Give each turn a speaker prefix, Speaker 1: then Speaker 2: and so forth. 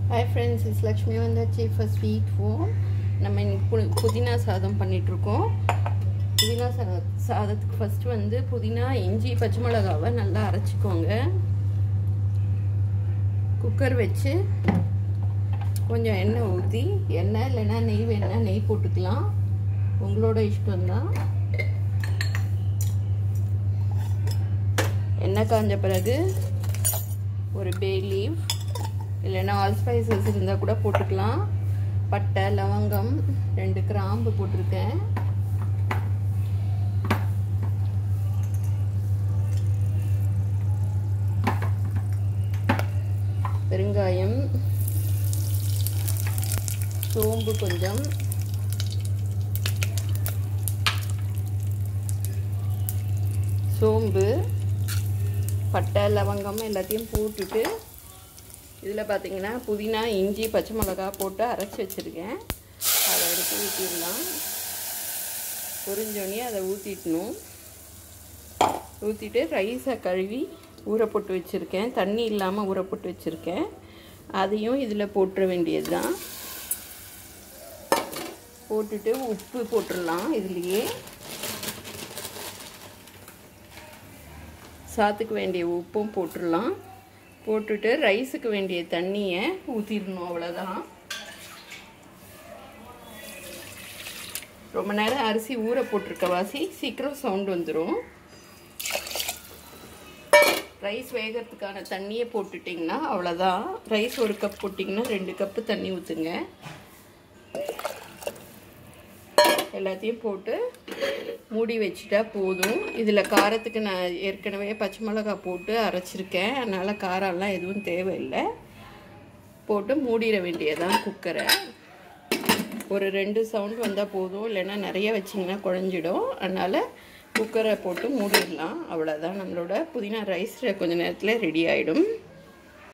Speaker 1: hi friends is Lakshmi வந்தாச்சு first sweet home நம்ம இன்னைக்கு பு- புதினா சாதம் பண்ணிகிட்ருக்கோம் புதினா சா சாதத்துக்கு ஃபஸ்ட்டு வந்து புதினா இஞ்சி பச்சை மிளகாவை நல்லா அரைச்சிக்கோங்க குக்கர் வச்சு கொஞ்சம் எண்ணெய் ஊற்றி எண்ணெய் இல்லைன்னா நெய் வேணால் நெய் போட்டுக்கலாம் உங்களோட இஷ்டம்தான் எண்ணெய் காஞ்ச பிறகு ஒரு பே லீஃப் இல்லைன்னா ஆல் ஸ்பைசஸ் இருந்தால் கூட போட்டுக்கலாம் பட்டை லவங்கம் ரெண்டு கிராம்பு போட்டிருக்கேன் பெருங்காயம் சோம்பு கொஞ்சம் சோம்பு பட்டை லவங்கம் எல்லாத்தையும் போட்டுட்டு இதில் பார்த்தீங்கன்னா புதினா இஞ்சி பச்சை மிளகா போட்டு அரைச்சி வச்சுருக்கேன் அதை எடுத்து ஊற்றிடலாம் பொரிஞ்சோடனே அதை ஊற்றிடணும் ஊற்றிட்டு ரைஸை கழுவி ஊற போட்டு வச்சுருக்கேன் தண்ணி இல்லாமல் ஊற போட்டு வச்சுருக்கேன் அதையும் இதில் போட்டுற வேண்டியது தான் போட்டுட்டு உப்பு போட்டுடலாம் இதுலேயே சாத்துக்கு வேண்டிய உப்பும் போட்டுடலாம் போட்டுட்டு ரைஸுக்கு வேண்டிய தண்ணியை ஊற்றிடணும் அவ்வளோதான் ரொம்ப நேரம் அரிசி ஊற போட்டிருக்க வாசி சீக்கிரம் சவுண்ட் வந்துடும் ரைஸ் வேகிறதுக்கான தண்ணியை போட்டுட்டிங்கன்னா அவ்வளோதான் ரைஸ் ஒரு கப் போட்டிங்கன்னா ரெண்டு கப்பு தண்ணி ஊற்றுங்க எல்லாத்தையும் போட்டு மூடி வச்சுட்டா போதும் இதில் காரத்துக்கு நான் ஏற்கனவே பச்சை மிளகா போட்டு அரைச்சிருக்கேன் அதனால் காரம்லாம் எதுவும் தேவையில்லை போட்டு மூடிட வேண்டியதான் குக்கரை ஒரு ரெண்டு சவுண்ட் வந்தால் போதும் இல்லைன்னா நிறைய வச்சிங்கன்னா குழஞ்சிடும் அதனால் குக்கரை போட்டு மூடிடலாம் அவ்வளோதான் நம்மளோட புதினா ரைஸ் கொஞ்ச நேரத்தில் ரெடி ஆகிடும்